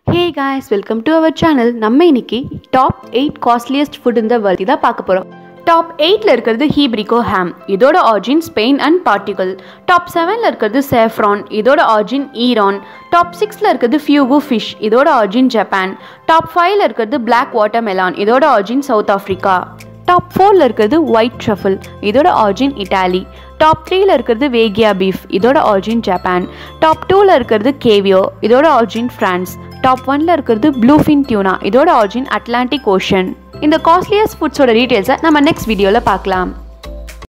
hey guys welcome to our channel நம்ம இன்னைக்கு top eight costliest food இந்த world தான் பார்க்க போகிறோம் டாப் எயிட்டில் இருக்கிறது ஹீப்ரிகோ ஹாம் இதோட ஆர்ஜின் ஸ்பெயின் அண்ட் பார்ட்டிகல் டாப் செவனில் இருக்கிறது சேஃப்ரான் இதோட ஆர்ஜின் ஈரான் டாப் சிக்ஸில் இருக்கிறது ஃபியூகு ஃபிஷ் இதோட ஆர்ஜின் ஜப்பான் டாப் ஃபைவ்ல இருக்கிறது பிளாக் வாட்டர் மெலான் இதோட ஆர்ஜின் சவுத் ஆஃப்ரிக்கா டாப் ஃபோரில் இருக்கிறது ஒயிட் ட்ரஃபிள் இதோட ஆர்ஜின் இட்டாலி டாப் த்ரீல இருக்கிறது வேகியா பீஃப் இதோட ஆர்ஜின் ஜப்பான் டாப் டூவில் இருக்கிறது கேவியோ இதோட ஆர்ஜின் ஃப்ரான்ஸ் டாப் ஒன்ல இருக்கிறது ப்ளூஃபின் டியூனா இதோட ஆர்ஜின் அட்லாண்டிக் ஓஷன் இந்த காஸ்ட்லியஸ்ட் ஃபுட்ஸோட டீட்டெயில்ஸை நம்ம நெக்ஸ்ட் வீடியோவில் பார்க்கலாம்